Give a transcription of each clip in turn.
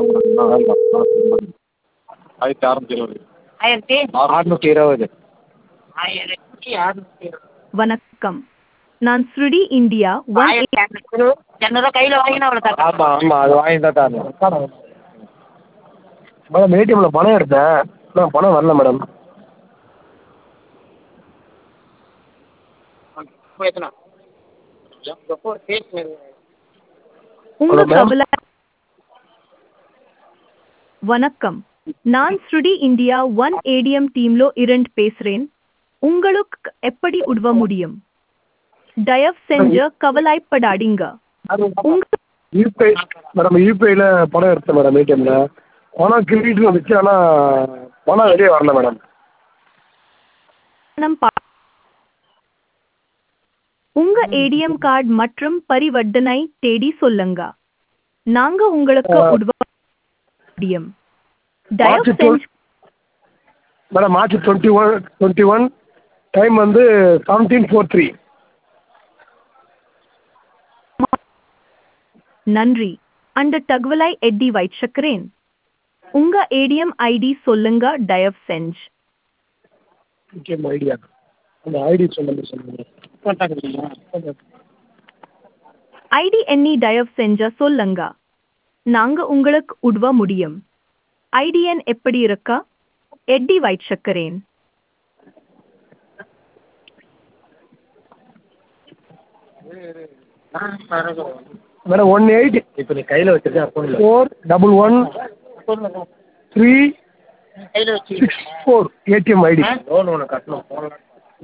ஆயிரத்தி அறநூற்றி இருபது ஆயிரத்தி அறுநூற்றி இருபது ஆயிரத்தி அறுநூத்தி இருபது வணக்கம் நான் ஸ்ருடி இந்தியா ஒன் ஆயிரத்தி அறுநூத்தி இருபது இரநூறுவா கையில் வாங்கினா அவ்வளோ தரேன் ஆமாம் ஆமாம் அது வாங்கி தான் தரணும் மேடம் ஏடிஎம்மில் பணம் எடுத்தேன் ஆனால் பணம் வரல மேடம் இப்போ எத்தனை எப்போ பேசுனது உங்க Hello, ma'am. கவலை வணக்கம் நான் ஸ்ருடி இந்தியா ஒன் ஏடிஎம் டீம்லோ இரண்டு பேசுறேன் உங்களுக்கு எப்படி உதவ முடியும் தயவு செஞ்சு கவலைப்படாதீங்க உங்க யூபிஐ மேடம் யூபிஐயில் பணம் எடுத்தேன் மேடம் ஏடிஎம்மில் பணம் கிரெடிட் வந்துச்சு ஆனால் பணம் வெளியே வரல மேடம் பணம் பா- உங்க ஏடிஎம் கார்டு மற்றும் பரிவர்த்தனை தேடி சொல்லுங்க நாங்க உங்களுக்கு ஆ. உதவ முடியும் தயவு மார்ச் செஞ்சு madam March twenty one twenty one time வந்து செவன்டீன் ஃபோர் த்ரீ நன்றி அந்த தகவலை எட்டி வைச்சுக்கிறேன் உங்க ஏடிஎம் ஐடி சொல்லுங்க தயவு செஞ்சு ஏடிஎம் ஐடியா அந்த ஐடி சொல்லுங்க சொல்லுங்க ஐடி எண்ணி தயவு செஞ்ச சொல்லுங்க நாங்க உங்களுக்கு உதவ முடியும் ஐடி எண் எப்படி இருக்கா எட்டி வைச்சுக்கிறேன் மேடம் ஒன் எயிட் இப்போ நீ கையில் வச்சிருக்க அக்கௌண்ட்டில் ஃபோர் டபுள் ஒன் த்ரீ கையில் வச்சு six four ATM ID loan ஒன்று கட்டணும் போனலாம்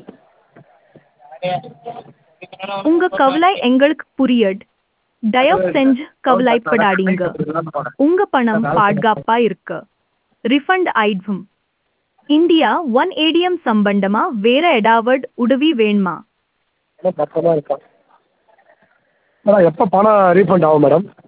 உங்க கவலை எங்களுக்கு புரியட் தயவு செஞ்சு கவலைப்படாதீங்க உங்க பணம் பாதுகாப்பா இருக்கு ரிஃபண்ட் ஆயிடும் இந்தியா ஒன் ஏடிஎம் சம்பந்தமா வேற ஏதாவது உதவி வேணுமா பக்கமாக இருக்கா மேடம் எப்போ பணம் ரீஃபண்ட் ஆகும் மேடம்